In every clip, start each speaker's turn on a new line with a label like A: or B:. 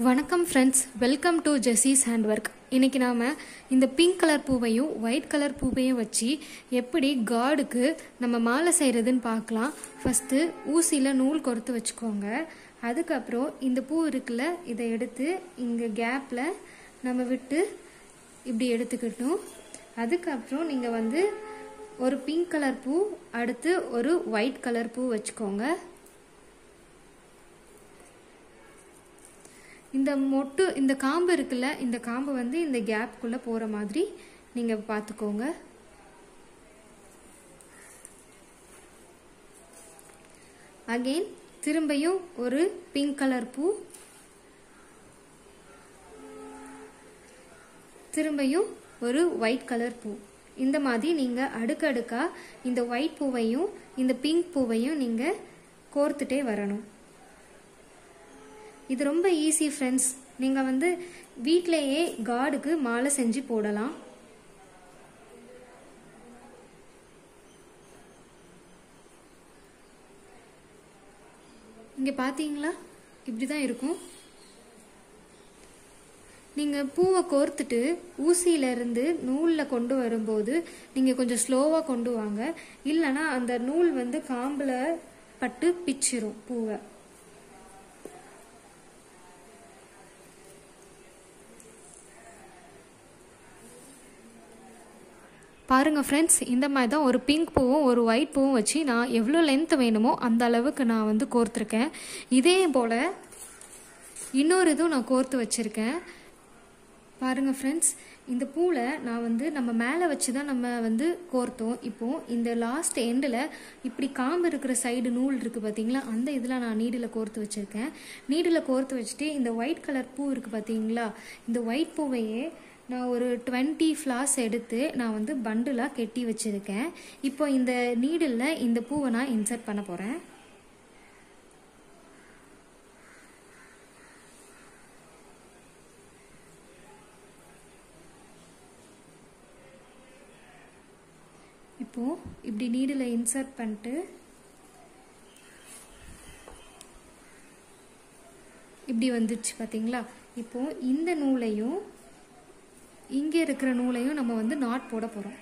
A: வணக்கம் friends welcome to Jessie's hand work இன்னைக்கு நாம் இந்த பிங்க் கலர் பூவையும் ஒயிட் கலர் பூவையும் வச்சு எப்படி கார்டுக்கு நம்ம மாலை செய்கிறதுன்னு பார்க்கலாம் ஃபஸ்ட்டு ஊசியில் நூல் கொடுத்து வச்சுக்கோங்க அதுக்கப்புறம் இந்த பூ இருக்குல்ல இதை எடுத்து இங்கே கேப்பில் நம்ம விட்டு இப்படி எடுத்துக்கிட்டோம் அதுக்கப்புறம் நீங்கள் வந்து ஒரு பிங்க் கலர் பூ அடுத்து ஒரு ஒயிட் கலர் பூ வச்சுக்கோங்க இந்த மொட்டு இந்த காம்பு இருக்குல்ல இந்த காம்பு வந்து இந்த கேப்புக்குள்ளே போகிற மாதிரி நீங்கள் பார்த்துக்கோங்க அகெயின் திரும்பியும் ஒரு பிங்க் கலர் பூ திரும்பியும் ஒரு ஒயிட் கலர் பூ இந்த மாதிரி நீங்கள் அடுக்கடுக்காக இந்த ஒயிட் பூவையும் இந்த பிங்க் பூவையும் நீங்கள் கோர்த்துட்டே வரணும் இது ரொம்ப ஈஸி ஃப்ரெண்ட்ஸ் நீங்கள் வந்து வீட்டிலேயே கார்டுக்கு மாலை செஞ்சு போடலாம் இங்கே பார்த்தீங்களா இப்படி தான் இருக்கும் நீங்கள் பூவை கோர்த்துட்டு ஊசியிலேருந்து நூலில் கொண்டு வரும்போது நீங்கள் கொஞ்சம் ஸ்லோவாக கொண்டு வாங்க இல்லைன்னா அந்த நூல் வந்து காம்பில் பட்டு பிச்சிரும் பூவை பாருங்கள் ஃப்ரெண்ட்ஸ் இந்த மாதிரி தான் ஒரு பிங்க் பூவும் ஒரு ஒயிட் பூவும் வச்சு நான் எவ்வளோ லென்த் வேணுமோ அந்த அளவுக்கு நான் வந்து கோர்த்துருக்கேன் இதே போல் இன்னொரு இதுவும் நான் கோர்த்து வச்சுருக்கேன் பாருங்கள் ஃப்ரெண்ட்ஸ் இந்த பூவில் நான் வந்து நம்ம மேலே வச்சு தான் நம்ம வந்து கோர்த்தோம் இப்போது இந்த லாஸ்ட் எண்டில் இப்படி காம்பு இருக்கிற சைடு நூல் இருக்குது பார்த்தீங்களா அந்த இதில் நான் நீடில் கோர்த்து வச்சுருக்கேன் நீடில் கோர்த்து வச்சுட்டு இந்த ஒயிட் கலர் பூ இருக்குது பார்த்தீங்களா இந்த ஒயிட் பூவையே நான் ஒரு டுவெண்ட்டி ஃப்ளார்ஸ் எடுத்து நான் வந்து பண்டிலாக கெட்டி வச்சுருக்கேன் இப்போ இந்த நீடில் இந்த பூவை நான் இன்சர்ட் பண்ண போகிறேன் இப்போது இப்படி நீடில் இன்சர்ட் பண்ணிட்டு இப்படி வந்துடுச்சு பார்த்தீங்களா இப்போது இந்த நூலையும் இங்கே இருக்கிற நூலையும் நம்ம வந்து நாட் போட போகிறோம்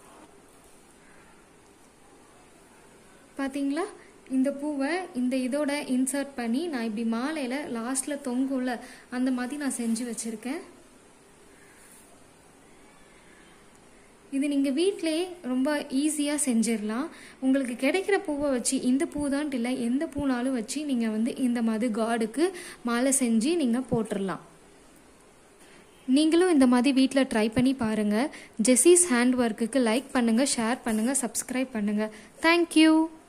A: பார்த்தீங்களா இந்த பூவை இந்த இதோட இன்சர்ட் பண்ணி நான் இப்படி மாலையில் லாஸ்ட்டில் தொங்கும்ல அந்த மாதிரி நான் செஞ்சு வச்சுருக்கேன் இது நீங்கள் வீட்டிலே ரொம்ப ஈஸியாக செஞ்சிடலாம் உங்களுக்கு கிடைக்கிற பூவை வச்சு இந்த பூ தான்ட்டு இல்லை எந்த பூனாலும் வச்சு நீங்கள் வந்து இந்த மாதிரி கார்டுக்கு மாலை செஞ்சு நீங்கள் போட்டுடலாம் நீங்களும் இந்த மாதிரி வீட்டில் ட்ரை பண்ணி பாருங்கள் ஜெஸீஸ் ஹேண்ட் ஒர்க்குக்கு லைக் பண்ணுங்கள் ஷேர் பண்ணுங்கள் சப்ஸ்கிரைப் பண்ணுங்கள் தேங்க்யூ